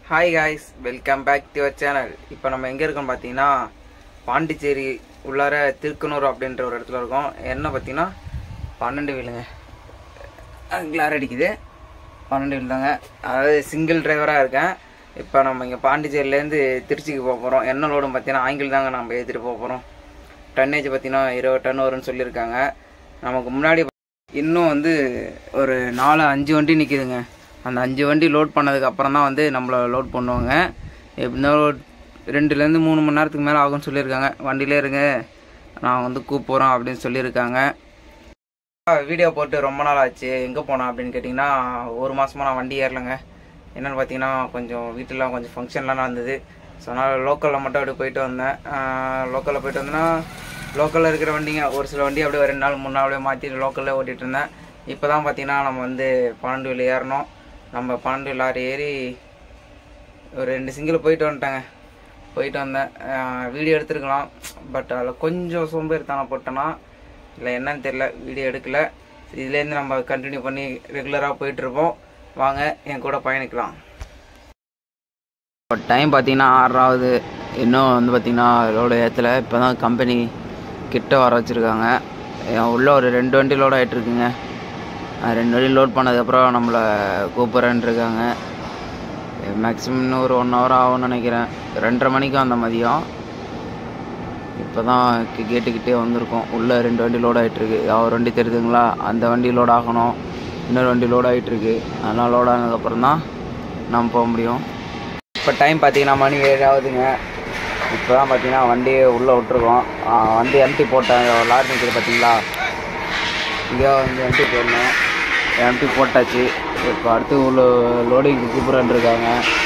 Hi guys welcome back to our channel இப்போ நம்ம எங்கே இருக்கோம் பார்த்தீங்கன்னா பாண்டிச்சேரி உள்ளார திருக்கனூர் அப்படின்ற ஒரு இடத்துல இருக்கோம் என்ன பார்த்தீங்கன்னா பன்னெண்டு வீலுங்க கிளார் அடிக்குது பன்னெண்டு வீல் தாங்க அதாவது சிங்கிள் டிரைவராக இருக்கேன் இப்போ நம்ம இங்கே பாண்டிச்சேரியிலேருந்து திருச்சிக்கு போக போகிறோம் என்ன லோடும் பார்த்தீங்கன்னா ஆங்கிள் தாங்க நம்ம ஏற்றிட்டு போக போகிறோம் டன்னேஜ் பார்த்தீங்கன்னா இருபது டன் வரும்னு சொல்லியிருக்காங்க நமக்கு முன்னாடி இன்னும் வந்து ஒரு நாலு அஞ்சு வண்டி நிற்கிதுங்க அந்த அஞ்சு வண்டி லோட் பண்ணதுக்கு அப்புறம் தான் வந்து நம்மளை லோட் பண்ணுவாங்க எப்படின்னா ஒரு ரெண்டுலேருந்து மூணு மணி நேரத்துக்கு மேலே ஆகும்னு சொல்லியிருக்காங்க வண்டியிலே இருங்க நான் வந்து கூப்பிட்றோம் அப்படின்னு சொல்லியிருக்காங்க வீடியோ போட்டு ரொம்ப நாள் ஆச்சு எங்கே போனோம் அப்படின்னு கேட்டிங்கன்னா ஒரு மாதமாக நான் வண்டி ஏறலைங்க என்னென்னு பார்த்தீங்கன்னா கொஞ்சம் வீட்டிலலாம் கொஞ்சம் ஃபங்க்ஷன்லாம் நடந்தது ஸோ அதனால் லோக்கலில் மட்டும் அப்படியே போயிட்டு வந்தேன் லோக்கலில் போயிட்டு வந்தேன்னா லோக்கலில் இருக்கிற வண்டிங்க ஒரு சில வண்டி அப்படியே ஒரு ரெண்டு நாள் மூணு நாள் அப்படியே மாற்றி லோக்கலில் ஓட்டிகிட்டு இருந்தேன் இப்போ தான் பார்த்தீங்கன்னா நம்ம வந்து பன்னெண்டு வீல் ஏறணும் நம்ம பன்னெண்டு லாரி ஏறி ஒரு ரெண்டு சிங்கிள் போயிட்டு வந்துட்டேங்க போயிட்டு வந்தேன் வீடியோ எடுத்துருக்கலாம் பட் அதில் கொஞ்சம் சோம்பேறித்தனம் போட்டேன்னா இல்லை என்னன்னு தெரியல வீடியோ எடுக்கல இதுலேருந்து நம்ம கண்டினியூ பண்ணி ரெகுலராக போயிட்டுருப்போம் வாங்க என் கூட பயணிக்கலாம் இப்போ டைம் பார்த்தீங்கன்னா ஆறாவது இன்னும் வந்து பார்த்தீங்கன்னா லோடு ஏற்றலை இப்போ தான் கம்பெனி கிட்ட வர வச்சுருக்காங்க உள்ளே ஒரு ரெண்டு வண்டி லோட் ஆகிட்டுருக்குங்க ரெண்டு வண்டி லோட் பண்ணதுக்கப்புறம் நம்மளை கூப்பிட்றேன்னு இருக்காங்க மேக்ஸிமம் இன்னும் ஒரு ஒன் ஹவர் ஆகும்னு நினைக்கிறேன் ரெண்டரை மணிக்கு அந்த மதியம் இப்போ தான் கேட்டுக்கிட்டே வந்திருக்கோம் உள்ளே ரெண்டு வண்டி லோட் ஆகிட்டுருக்கு ஒரு வண்டி தெரியுதுங்களா அந்த வண்டி லோட் ஆகணும் இன்னொரு வண்டி லோட் ஆகிட்டுருக்கு அதெல்லாம் லோட் ஆனதுக்கப்புறம் தான் நம்ம போக முடியும் இப்போ டைம் பார்த்தீங்கன்னா மணி ஏழு ஆகுதுங்க இப்போ தான் பார்த்தீங்கன்னா வண்டியை உள்ளே விட்ருக்கோம் வண்டி எம்டி போட்டேன் லாரி நிற்கிது பார்த்தீங்களா இங்கே வந்து எம்டி போடணும் எம்டி போட்டாச்சு இப்போ அடுத்து உள்ள லோடிங் கூப்பிட்றேன் இருக்காங்க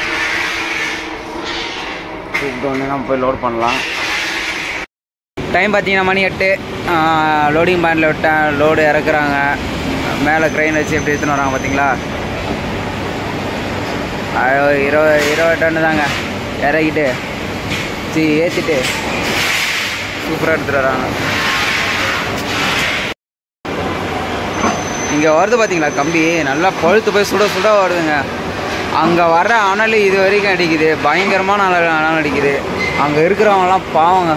கூப்பிட்டு வந்து நம்ம போய் லோட் பண்ணலாம் டைம் பார்த்தீங்கன்னா மணி எட்டு லோடிங் பேண்டில் விட்டேன் லோடு இறக்குறாங்க மேலே க்ரெயின் வச்சு எப்படி எடுத்துன்னு வராங்க பார்த்தீங்களா இருபது இருபது டன்னு தாங்க இறக்கிட்டு சி ஏற்றிட்டு சூப்பராக எடுத்துகிட்டு வராங்க இங்கே வருது பார்த்தீங்களா கம்பி நல்லா பழுத்து போய் சுட சுட வருதுங்க அங்கே வர்ற அனல் இது வரைக்கும் அடிக்குது பயங்கரமான அனல் அனல் அடிக்குது அங்கே இருக்கிறவங்கலாம் பாவங்க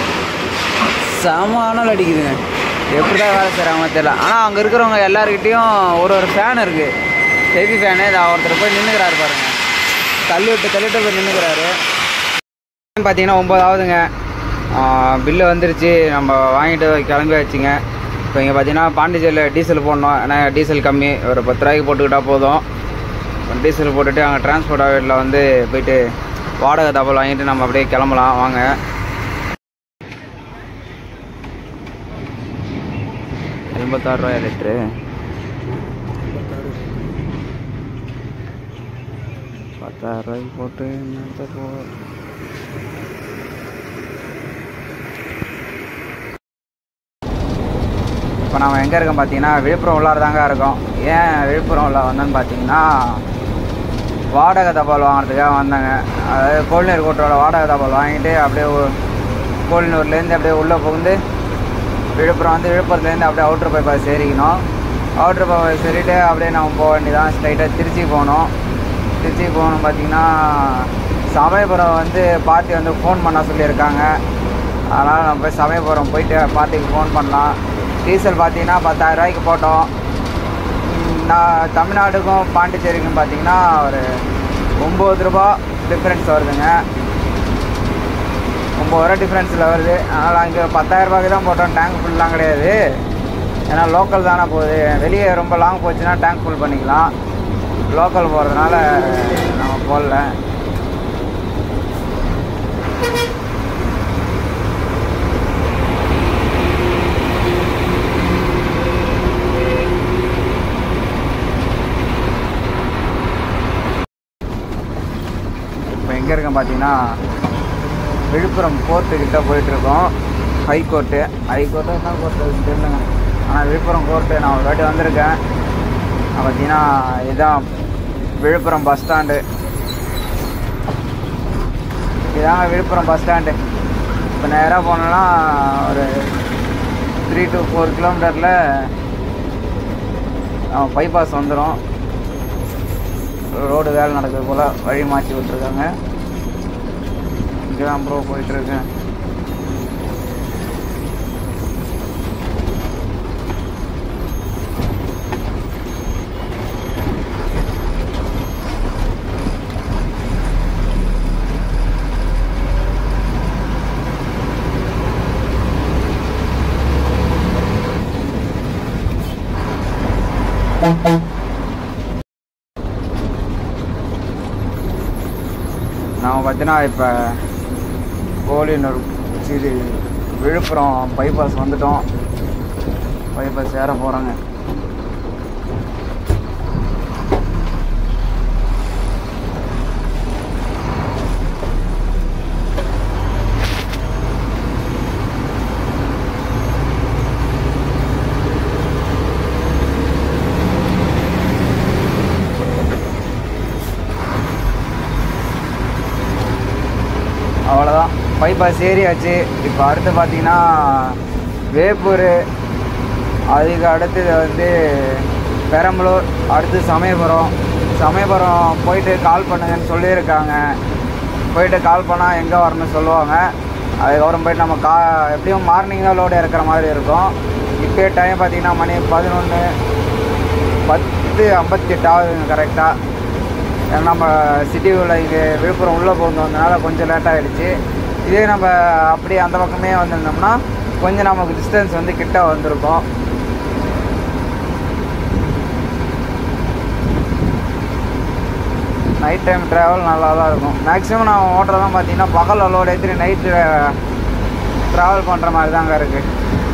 செம அனல் அடிக்குதுங்க எப்படி தான் வேலை செய்கிறாங்கன்னு தெரியல ஆனால் அங்கே இருக்கிறவங்க எல்லாருக்கிட்டேயும் ஒரு ஒரு ஃபேன் இருக்குது ஹெவி ஃபேனு இதை ஒருத்தர் போய் நின்றுக்கிறாரு பாருங்க தள்ளி விட்டு தள்ளி விட்டு போய் நின்றுக்கிறாரு பார்த்தீங்கன்னா ஒம்பதாவதுங்க பில்லு வந்துருச்சு நம்ம வாங்கிட்டு கிளம்பி வச்சுங்க இப்போ இங்கே பார்த்தீங்கன்னா பாண்டிச்சேரியில் டீசல் போடணும் ஏன்னா டீசல் கம்மி ஒரு பத்து ரூபாய்க்கு போட்டுக்கிட்டால் போதும் டீசல் போட்டுட்டு அங்கே டிரான்ஸ்போர்ட் ஆஃபீஸில் வந்து போயிட்டு வாடகை தபால் வாங்கிட்டு நம்ம அப்படியே கிளம்பலாம் வாங்க எண்பத்தாறு ரூபாய் லிட்ரு பத்தாயிரம் ரூபாய்க்கு போட்டு என்னத்த போ இப்போ நம்ம எங்கே இருக்கோம் பார்த்தீங்கன்னா விழுப்புரம் உள்ளார தாங்க இருக்கோம் ஏன் விழுப்புரம் உள்ள வந்தோன்னு பார்த்தீங்கன்னா வாடகை தபால் வாங்குறதுக்காக வந்தாங்க அதாவது கோழிநீர் கூட்டரோட வாடகை தபால் வாங்கிட்டு அப்படியே கோழினூர்லேருந்து அப்படியே உள்ளே புகுந்து விழுப்புரம் வந்து விழுப்புரத்துலேருந்து அப்படியே அவுட்ரு பைபாஸ் ஏறிக்கணும் அவுட்ரு பைபாஸ் ஏறிட்டு அப்படியே நம்ம போக வேண்டியதான் ஸ்ட்ரைட்டாக திருச்சி போகணும் திருச்சி போகணும் பார்த்தீங்கன்னா சமயபுரம் வந்து பார்ட்டி வந்து ஃபோன் பண்ண சொல்லியிருக்காங்க அதனால் நம்ம போய் சமயபுரம் போயிட்டு பார்ட்டிக்கு ஃபோன் பண்ணலாம் டீசல் பார்த்தீங்கன்னா பத்தாயிரம் ரூபாய்க்கு போட்டோம் நான் தமிழ்நாடுக்கும் பாண்டிச்சேரிக்கும் பார்த்தீங்கன்னா ஒரு ஒம்பது ரூபா டிஃப்ரென்ஸ் வருதுங்க ஒம்பது ரூபா டிஃப்ரென்ஸில் வருது அதனால் அங்கே பத்தாயிரம் ரூபாய்க்கு தான் போட்டோம் டேங்க் ஃபுல்லாம் கிடையாது ஏன்னா லோக்கல் தானே போகுது வெளியே ரொம்ப லாங் போச்சுன்னா டேங்க் ஃபுல் பண்ணிக்கலாம் லோக்கல் போகிறதுனால நம்ம போடல இப்போ எங்கே இருக்கேன் பார்த்தீங்கன்னா விழுப்புரம் கோர்ட்டுக்கிட்ட போயிட்டுருக்கோம் ஹைகோர்ட்டு ஹைகோர்ட்டு என்ன கோர்ட்டு தெரியலங்க ஆனால் விழுப்புரம் கோர்ட்டு நான் ஒரு வாட்டி வந்திருக்கேன் பார்த்தீங்கன்னா இதுதான் விழுப்புரம் பஸ் ஸ்டாண்டு இதாங்க விழுப்புரம் பஸ் ஸ்டாண்டு இப்போ நேராக போனோன்னா ஒரு த்ரீ டு ஃபோர் கிலோமீட்டரில் பைபாஸ் வந்துடும் ரோடு வேலை நடக்குது போல் வழி மாற்றி விட்டுருக்காங்க இங்கே தான் ப்ரோ போயிட்டுருக்கேன் நான் பார்த்தீங்கன்னா இப்போ கோழினூர் இது விழுப்புரம் பைபாஸ் வந்துட்டோம் பைபாஸ் ஏற போகிறோங்க அவ்வளோதான் பைபாஸ் ஏறியாச்சு இப்போ அடுத்து பார்த்தீங்கன்னா வேப்பூர் அதுக்கு அடுத்தது வந்து பெரம்பலூர் அடுத்து சமயபுரம் சமயபுரம் போயிட்டு கால் பண்ணுங்கன்னு சொல்லியிருக்காங்க போயிட்டு கால் பண்ணால் எங்கே வரணும்னு சொல்லுவாங்க அதுக்கப்புறம் போயிட்டு நம்ம கா எப்படியும் மார்னிங் தான் லோடு இறக்குற மாதிரி இருக்கும் இப்போ டைம் பார்த்தீங்கன்னா மணி பதினொன்று பத்து ஐம்பத்தெட்டு ஆகுதுங்க கரெக்டாக ஏன்னா நம்ம சிட்டி உள்ள இங்கே விழுப்புரம் உள்ளே போந்து வந்தனால கொஞ்சம் லேட் ஆகிடுச்சு இதே நம்ம அப்படியே அந்த பக்கமே வந்திருந்தோம்னா கொஞ்சம் நமக்கு டிஸ்டன்ஸ் வந்து கிட்ட வந்திருக்கும் நைட் டைம் ட்ராவல் நல்லா தான் இருக்கும் மேக்ஸிமம் நான் ஓட்டுறதான் பார்த்தீங்கன்னா பகல் லோடு ஏற்றி நைட்டு ட்ராவல் பண்ணுற மாதிரி தாங்க இருக்குது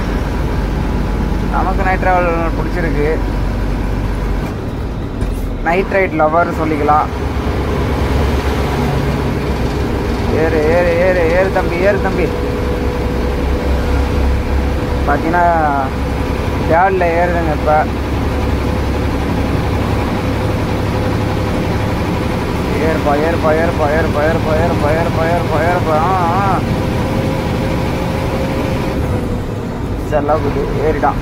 நமக்கு நைட் ட்ராவல் பிடிச்சிருக்கு நைட் ரைட் லவர் சொல்லிக்கலாம் ஏறு ஏறு ஏறு ஏறு தம்பி ஏறு தம்பி பார்த்தீங்கன்னா தேர்டில் ஏறுதுங்க இப்போ ஏறுப்பா ஏறுப்பா ஏறுப்பா ஏறுப்பா ஏறுப்பா ஏறுப்பா ஏறுப்பா ஏறுப்பா ஏறுப்பா ஆ ஆ. செல்லம் குட்டி ஏறிட்டான்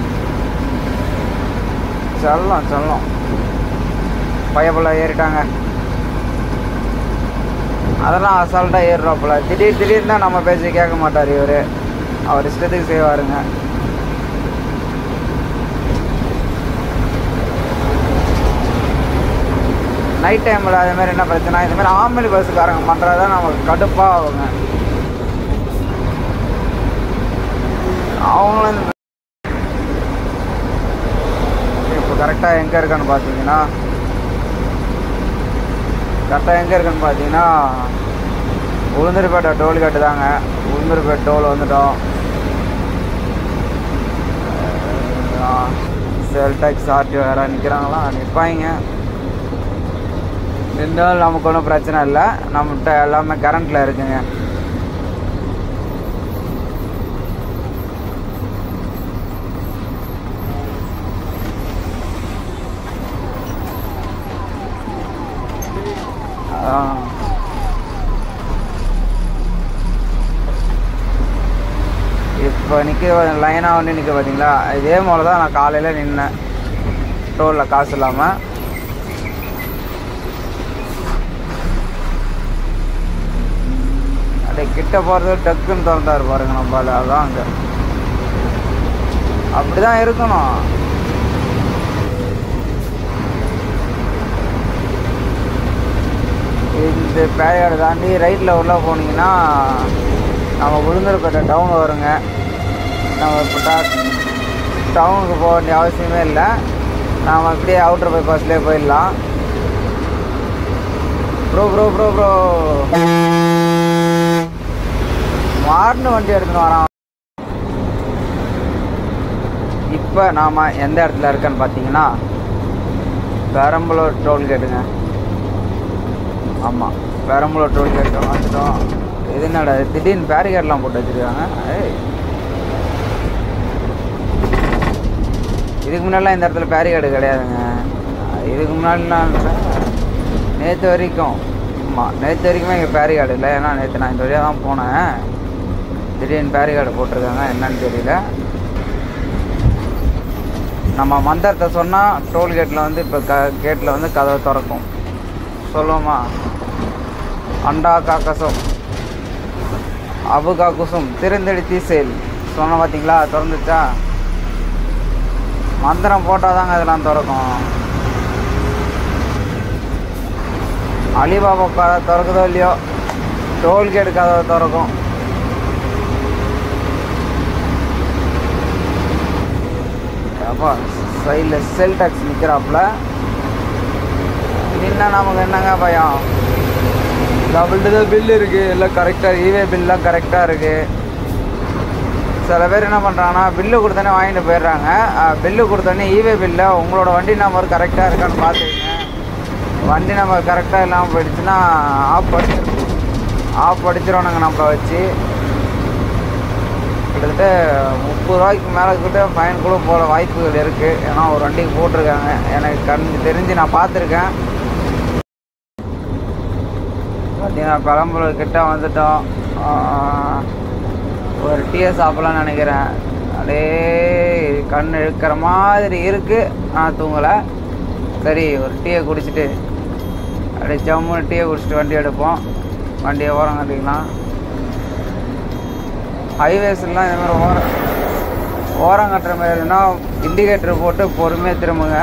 செல்லம் செல்லம் பயப்புல ஏறிட்டாங்க அதெல்லாம் அசால்ட்டாக ஏறுறாப்புல திடீர் திடீர்னு தான் நம்ம பேசி கேட்க மாட்டார் இவர் அவர் இஷ்டத்துக்கு செய்வாருங்க நைட் டைமில் அது மாதிரி என்ன பிரச்சனை இந்த மாதிரி ஆம்பளை பஸ்ஸுக்காரங்க பண்ணுறது தான் நமக்கு கடுப்பாக ஆகுங்க அவங்களும் இப்போ கரெக்டாக எங்கே இருக்கான்னு பார்த்தீங்கன்னா கரெக்டாக எங்கே இருக்குன்னு பார்த்தீங்கன்னா உளுந்தூர்பேட்டை டோல்கேட்டு தாங்க உளுந்தூர்பேட்டை டோல் வந்துட்டோம் செல் டேக்ஸ் ஆர்டிஓ யாராவது நிற்கிறாங்களா நிற்பாங்க இருந்தாலும் நமக்கு ஒன்றும் பிரச்சனை இல்லை நம்மகிட்ட எல்லாமே கரண்ட்டில் இருக்குங்க அதான். இப்போ நிற்க லைனாக வந்து நிற்க பார்த்தீங்களா இதே போல தான் நான் காலையில் நின்னேன் டோலில் காசு இல்லாமல் அப்படியே கிட்ட போகிறது டக்குன்னு திறந்தாரு பாருங்க நம்மளால அதான் அங்கே அப்படி தான் இருக்கணும் இந்த பேரையாடு தாண்டி ரைட்டில் உள்ளே போனீங்கன்னா நம்ம விழுந்தூர்பேட்டை டவுன் வருங்க நம்ம இப்போ டவுனுக்கு போக வேண்டிய அவசியமே இல்லை நாம் அப்படியே அவுட்டர் பைபாஸ்லேயே போயிடலாம் ப்ரோ ப்ரோ ப்ரோ ப்ரோ மாறின வண்டி எடுத்துன்னு வரான் இப்போ நாம் எந்த இடத்துல இருக்கேன்னு பார்த்தீங்கன்னா பெரம்பலூர் டோல்கேட்டுங்க ஆமாம் பெரம்பலூர் டோல்கேட் வந்துட்டோம் இது என்னடா இது திடீர்னு பேரிகேட்லாம் போட்டு வச்சுருக்காங்க ஏய் இதுக்கு முன்னாடிலாம் இந்த இடத்துல பேரிகேடு கிடையாதுங்க இதுக்கு முன்னாடிலாம் நேற்று வரைக்கும் ஆமாம் நேற்று வரைக்குமே இங்கே பேரிகார்டு இல்லை ஏன்னா நேற்று நான் இந்த வழியாக தான் போனேன் திடீர்னு பேரிகார்டு போட்டிருக்காங்க என்னன்னு தெரியல நம்ம மந்திரத்தை சொன்னால் டோல்கேட்டில் வந்து இப்போ க கேட்டில் வந்து கதவை திறக்கும் சொல்லுவோமா அண்டா காக்கசம் அபு காக்குசும் திறந்தெடி தீசேல் சொன்ன பார்த்தீங்களா திறந்துச்சா மந்திரம் போட்டால் தாங்க இதெல்லாம் திறக்கும் அலிபாபா கதை திறக்குதோ இல்லையோ டோல்கேட் கதை திறக்கும் அப்பா சைடில் செல் டாக்ஸ் நிற்கிறாப்புல நின்னா நமக்கு என்னங்க பயம் டபுள்டு பில் இருக்குது எல்லாம் கரெக்டாக இவே பில்லாம் கரெக்டாக இருக்குது சில பேர் என்ன பண்ணுறாங்கன்னா பில்லு கொடுத்தோன்னே வாங்கிட்டு போயிடுறாங்க பில்லு கொடுத்தோன்னே இவே பில்லை உங்களோட வண்டி நம்பர் கரெக்டாக இருக்கான்னு பார்த்துக்கங்க வண்டி நம்பர் கரெக்டாக இல்லாமல் போயிடுச்சுன்னா ஆஃப் படிச்சிடும் ஆஃப் படிச்சிடணுங்க நம்மளை வச்சு கிட்டத்தட்ட முப்பது ரூபாய்க்கு மேலே கிட்ட ஃபைன் கூட போகிற வாய்ப்புகள் இருக்குது ஏன்னா ஒரு வண்டிக்கு போட்டிருக்காங்க எனக்கு கண் தெரிஞ்சு நான் பார்த்துருக்கேன் பார்த்தீங்கன்னா பெரம்பலூர் கிட்ட வந்துட்டோம் ஆஹ், ஒரு டீயை சாப்பிட்லான்னு நினைக்கிறேன் அப்படியே கண் இழுக்கிற மாதிரி இருக்குது நான் தூங்கலை சரி ஒரு டீயை குடிச்சிட்டு அப்படியே ஜம்முன்னு டீயை குடிச்சிட்டு வண்டி எடுப்போம் வண்டியை ஓரம் கட்டிக்கலாம் ஹைவேஸ்லாம் இந்த மாதிரி ஓரம் ஓரம் கட்டுற மாதிரினா இண்டிகேட்டர் போட்டு பொறுமையாக திரும்புங்க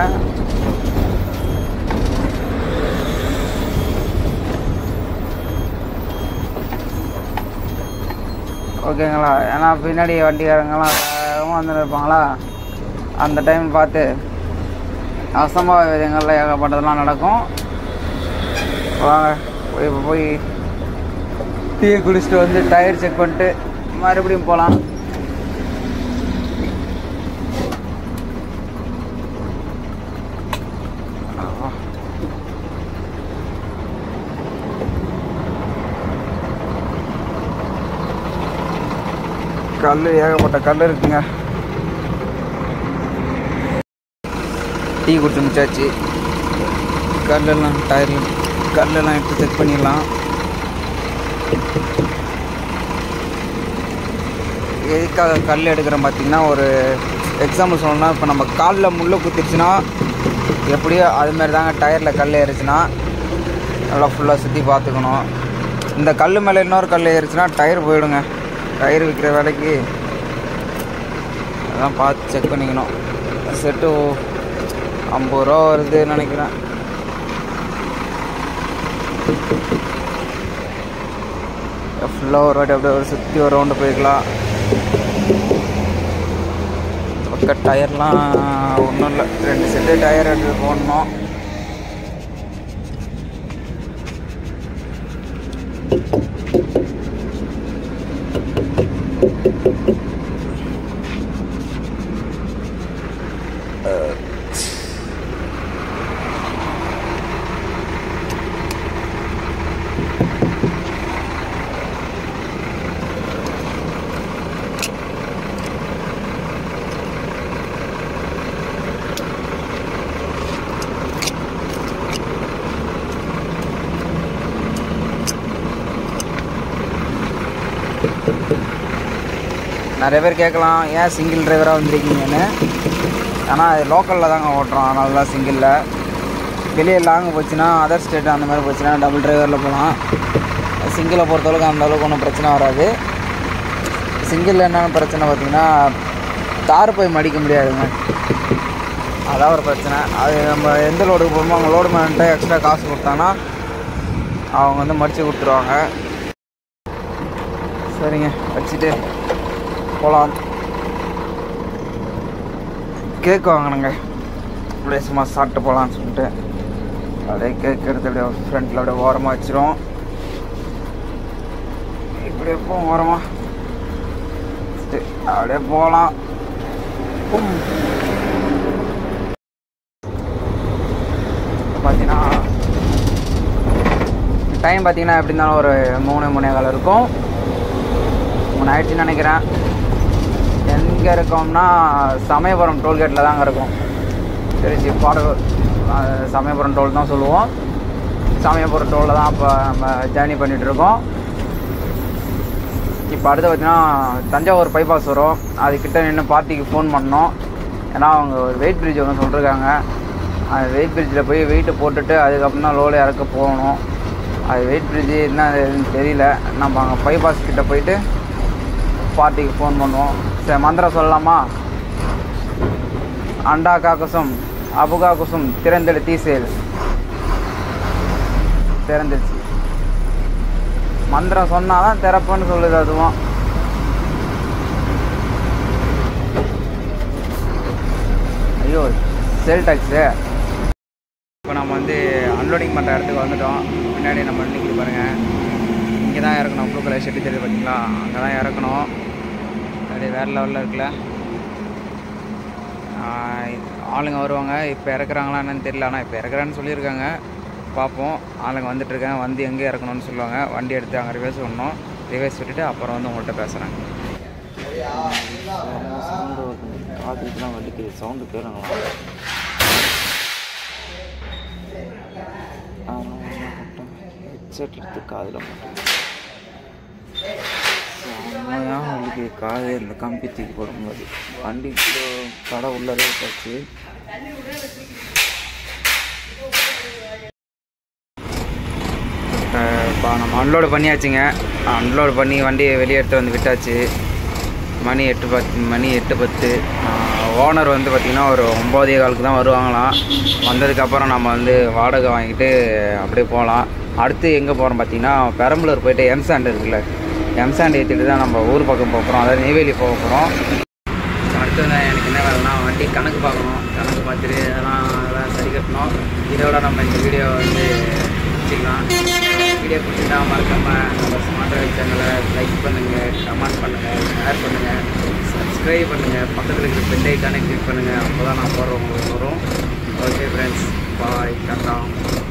ஓகேங்களா ஏன்னா பின்னாடி வண்டிக்காரங்கெல்லாம் வேகமாக வந்து இருப்பாங்களா அந்த டைம் பார்த்து அசம்பாவித விதங்களில் ஏகப்பட்டதெல்லாம் நடக்கும் வாங்க போய் இப்போ போய் டீ குடிச்சிட்டு வந்து டயர் செக் பண்ணிட்டு மறுபடியும் போகலாம் கல் ஏகப்பட்ட கல் இருக்குங்க டீ குடிச்சு முடிச்சாச்சு கல்லெல்லாம் டயரில் கல்லெல்லாம் எடுத்து செக் பண்ணிடலாம் எதுக்காக கல் எடுக்கிறோம் பார்த்தீங்கன்னா ஒரு எக்ஸாம்பிள் சொல்லணும்னா இப்போ நம்ம காலில் முள்ளு குத்திருச்சுன்னா எப்படியோ அதுமாரி தாங்க டயரில் கல் ஏறிச்சுன்னா நல்லா ஃபுல்லாக சுற்றி பார்த்துக்கணும் இந்த கல் மேலே இன்னொரு கல் ஏறிச்சுன்னா டயர் போயிடுங்க டயர் விற்கிற வேலைக்கு அதான் பார்த்து செக் பண்ணிக்கணும் செட்டு ஐம்பது ரூபா வருதுன்னு நினைக்கிறேன் ஃபுல்லாக ஒரு வாட்டி அப்படியே ஒரு சுற்றி ஒரு ரவுண்டு போய்க்கலாம் பக்க டயர்லாம் ஒன்றும் இல்லை ரெண்டு செட்டு டயர் எடுத்து போடணும் நிறைய பேர் கேட்கலாம் ஏன் சிங்கிள் டிரைவராக வந்திருக்கீங்கன்னு ஆனால் அது லோக்கலில் தாங்க ஓட்டுறோம் அதனால தான் சிங்கிளில் வெளியே லாங் போச்சுன்னா அதர் ஸ்டேட் அந்த மாதிரி போச்சுன்னா டபுள் டிரைவரில் போகலாம் சிங்கிளை பொறுத்தளவுக்கு அந்த அளவுக்கு ஒன்றும் பிரச்சனை வராது சிங்கிளில் என்னென்ன பிரச்சனை பார்த்தீங்கன்னா தார் போய் மடிக்க முடியாதுங்க அதான் ஒரு பிரச்சனை அது நம்ம எந்த லோடுக்கு போகிறோமோ அவங்க லோடு மேன்ட்ட எக்ஸ்ட்ரா காசு கொடுத்தாங்கன்னா அவங்க வந்து மடித்து கொடுத்துருவாங்க சரிங்க வச்சுட்டு போகலாம் கேக் வாங்கினேங்க அப்படியே சும்மா சாப்பிட்டு போகலான்னு சொல்லிட்டு அப்படியே கேக் எடுத்து அப்படியே ஃப்ரண்ட்டில் அப்படியே ஓரமாக வச்சிரும் இப்படி எப்போ ஓரமாக வச்சுட்டு அப்படியே போகலாம் பார்த்தீங்கன்னா டைம் பார்த்தீங்கன்னா எப்படி இருந்தாலும் ஒரு மூணு மூணே காலம் இருக்கும் மூணு ஆயிடுச்சுன்னு நினைக்கிறேன் எங்கே இருக்கோம்னா சமயபுரம் டோல்கேட்டில் தாங்க இருக்கும் திருச்சி பாட அஹ், சமயபுரம் டோல் தான் சொல்லுவோம் சமயபுரம் டோலில் தான் இப்போ நம்ம ஜேர்னி பண்ணிகிட்டு இருக்கோம் இப்போ அடுத்து பார்த்தீங்கன்னா தஞ்சாவூர் பைபாஸ் வரும் அதுக்கிட்ட நின்று பார்ட்டிக்கு ஃபோன் பண்ணோம் ஏன்னா அவங்க ஒரு வெயிட் பிரிட்ஜ் ஒன்று சொல்லிருக்காங்க அது வெயிட் பிரிட்ஜில் போய் வெயிட்டை போட்டுட்டு அதுக்கப்புறம் தான் லோடு இறக்க போகணும் அது வெயிட் பிரிட்ஜு என்ன ஏதுன்னு தெரியல நம்ம அங்கே பைபாஸ் கிட்ட போயிட்டு பார்ட்டிக்கு ஃபோன் பண்ணுவோம் சரி மந்திரம் சொல்லலாமா அண்டா காக்கசும் அபுகா குசும் திறந்தெடு தீசேல் திறந்துருச்சு மந்திரம் சொன்னாதான் திறப்புன்னு சொல்லுது அதுவும் ஐயோ செல் டாக்ஸு இப்போ நம்ம வந்து அன்லோடிங் பண்ணுற இடத்துக்கு வந்துட்டோம் பின்னாடி நம்ம நிற்கிது பாருங்கள் இங்கே தான் இறக்கணும் ப்ளூ கலர் ஷெட்டு தெரியுது பார்த்தீங்களா அங்கே தான் இறக்கணும் அப்படியே வேறு லெவலில் இருக்குல்ல ஆஹ் ஆளுங்க வருவாங்க இப்போ இறக்குறாங்களா என்னன்னு தெரியல ஆனால் இப்போ இறக்குறான்னு சொல்லியிருக்காங்க பார்ப்போம் ஆளுங்க வந்துட்டுருக்காங்க வந்து எங்கே இறக்கணும்னு சொல்லுவாங்க வண்டி எடுத்து அங்கே ரிவர்ஸ் விடணும் ரிவர்ஸ் விட்டுட்டு அப்புறம் வந்து உங்கள்கிட்ட பேசுகிறேன் சவுண்டு காதுக்குலாம் வலிக்குது சவுண்டு கேளுங்களா ஹெட்செட் எடுத்து காதில் மாட்டேன் செம்மையாக வலிக்குது காது இந்த கம்பி தூக்கி போடும்போது வண்டி கிலோ கடை உள்ளவே போச்சு இப்போ நம்ம அன்லோடு பண்ணியாச்சுங்க அன்லோடு பண்ணி வண்டியை வெளியே எடுத்து வந்து விட்டாச்சு மணி எட்டு பத்து மணி எட்டு பத்து ஓனர் வந்து பார்த்திங்கன்னா ஒரு ஒம்போதே காலுக்கு தான் வருவாங்களாம் வந்ததுக்கப்புறம் நம்ம வந்து வாடகை வாங்கிட்டு அப்படியே போகலாம் அடுத்து எங்கே போகிறோம் பார்த்தீங்கன்னா பெரம்பலூர் போயிட்டு எம்சாண்ட் இருக்குல்ல எம்சாண்ட் ஏற்றிட்டு தான் நம்ம ஊர் பக்கம் போக போகிறோம் அதாவது நெய்வேலி போக போகிறோம் அடுத்து வந்து எனக்கு என்ன வேலைன்னா வண்டி கணக்கு பார்க்கணும் கணக்கு பார்த்துட்டு அதெல்லாம் அதெல்லாம் சரி கட்டணும் இதோட நம்ம இந்த வீடியோ வந்து வச்சுக்கலாம் வீடியோ பிடிச்சிட்டா மறக்காமல் நம்ம ஸ்மார்ட் லைஃப் சேனலை லைக் பண்ணுங்கள் கமெண்ட் பண்ணுங்கள் ஷேர் பண்ணுங்கள் சப்ஸ்கிரைப் பண்ணுங்கள் பக்கத்தில் இருக்கிற பெல் ஐக்கானே கிளிக் பண்ணுங்கள் அப்போ தான் நான் போடுற உங்களுக்கு வரும் ஓகே ஃப்ரெண்ட்ஸ் பாய் கரெக்டாக